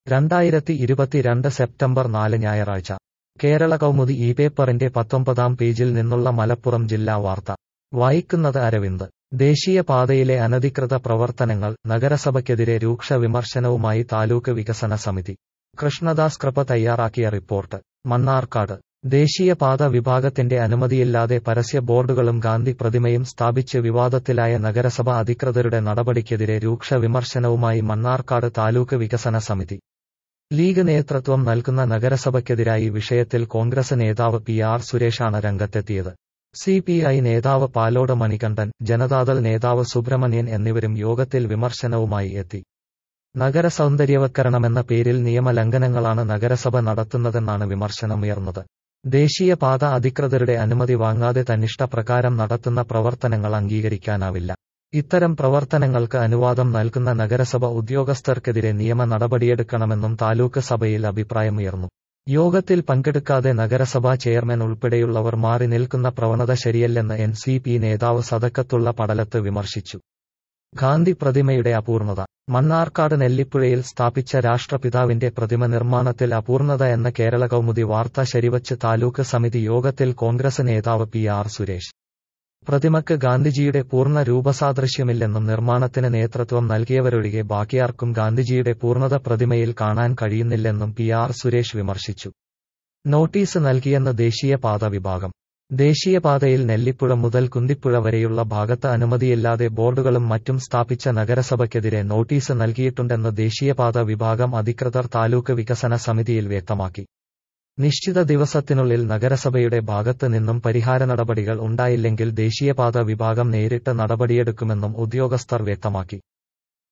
രണ്ടായിരത്തി ഇരുപത്തിരണ്ട് സെപ്റ്റംബർ നാല് ഞായറാഴ്ച കേരള കൗമുദി ഈ പേപ്പറിന്റെ പത്തൊമ്പതാം പേജിൽ നിന്നുള്ള മലപ്പുറം ജില്ലാ വാർത്ത വായിക്കുന്നത് അരവിന്ദ് ദേശീയപാതയിലെ അനധികൃത പ്രവർത്തനങ്ങൾ നഗരസഭയ്ക്കെതിരെ രൂക്ഷ വിമർശനവുമായി താലൂക്ക് വികസന സമിതി കൃഷ്ണദാസ് കൃപ തയ്യാറാക്കിയ റിപ്പോർട്ട് മണ്ണാർക്കാട് ദേശീയപാത വിഭാഗത്തിന്റെ അനുമതിയില്ലാതെ പരസ്യ ബോർഡുകളും ഗാന്ധി പ്രതിമയും സ്ഥാപിച്ച് വിവാദത്തിലായ നഗരസഭ അധികൃതരുടെ നടപടിക്കെതിരെ രൂക്ഷ വിമർശനവുമായി മണ്ണാർക്കാട് താലൂക്ക് വികസന സമിതി ലീഗ് നേതൃത്വം നൽകുന്ന നഗരസഭയ്ക്കെതിരായി വിഷയത്തിൽ കോൺഗ്രസ് നേതാവ് പി ആർ സുരേഷാണ് രംഗത്തെത്തിയത് സി പി ഐ നേതാവ് പാലോട് മണികണ്ഠൻ ജനതാദൾ നേതാവ് സുബ്രഹ്മണ്യൻ എന്നിവരും യോഗത്തിൽ വിമർശനവുമായി എത്തി നഗര സൗന്ദര്യവത്കരണമെന്ന പേരിൽ നിയമലംഘനങ്ങളാണ് നഗരസഭ നടത്തുന്നതെന്നാണ് വിമർശനമുയർന്നത് ദേശീയപാത അധികൃതരുടെ അനുമതി വാങ്ങാതെ തന്നിഷ്ടപ്രകാരം നടത്തുന്ന പ്രവർത്തനങ്ങൾ അംഗീകരിക്കാനാവില്ല ഇത്തരം പ്രവർത്തനങ്ങൾക്ക് അനുവാദം നൽകുന്ന നഗരസഭ ഉദ്യോഗസ്ഥർക്കെതിരെ നിയമ നടപടിയെടുക്കണമെന്നും താലൂക്ക് സഭയിൽ അഭിപ്രായമുയർന്നു യോഗത്തിൽ പങ്കെടുക്കാതെ നഗരസഭാ ചെയർമാൻ ഉൾപ്പെടെയുള്ളവർ മാറി നിൽക്കുന്ന പ്രവണത ശരിയല്ലെന്ന് എൻ സി പി നേതാവ് സദക്കത്തുള്ള പടലത്ത് വിമർശിച്ചു ഗാന്ധി പ്രതിമയുടെ അപൂർണത മണ്ണാർക്കാട് നെല്ലിപ്പുഴയിൽ സ്ഥാപിച്ച രാഷ്ട്രപിതാവിന്റെ പ്രതിമ നിർമ്മാണത്തിൽ അപൂർണത എന്ന കേരള കൗമുദി വാർത്ത ശരിവച്ച് താലൂക്ക് സമിതി യോഗത്തിൽ കോൺഗ്രസ് നേതാവ് പി ആർ സുരേഷ് പ്രതിമക്ക് ഗാന്ധിജിയുടെ പൂർണ്ണ രൂപസാദൃശ്യമില്ലെന്നും നിർമ്മാണത്തിന് നേതൃത്വം നൽകിയവരൊഴികെ ബാക്കിയാർക്കും ഗാന്ധിജിയുടെ പൂർണ്ണത പ്രതിമയിൽ കാണാൻ കഴിയുന്നില്ലെന്നും പി ആർ സുരേഷ് വിമർശിച്ചു നോട്ടീസ് നൽകിയെന്ന് ദേശീയപാത വിഭാഗം ദേശീയപാതയിൽ നെല്ലിപ്പുഴ മുതൽ കുന്തിപ്പുഴ വരെയുള്ള ഭാഗത്ത് അനുമതിയില്ലാതെ ബോർഡുകളും മറ്റും സ്ഥാപിച്ച നഗരസഭയ്ക്കെതിരെ നോട്ടീസ് നൽകിയിട്ടുണ്ടെന്ന് ദേശീയപാത വിഭാഗം അധികൃതർ താലൂക്ക് വികസന സമിതിയിൽ വ്യക്തമാക്കി നിശ്ചിത ദിവസത്തിനുള്ളിൽ നഗരസഭയുടെ ഭാഗത്ത് നിന്നും പരിഹാര നടപടികൾ ഉണ്ടായില്ലെങ്കിൽ ദേശീയപാത വിഭാഗം നേരിട്ട് നടപടിയെടുക്കുമെന്നും ഉദ്യോഗസ്ഥർ വ്യക്തമാക്കി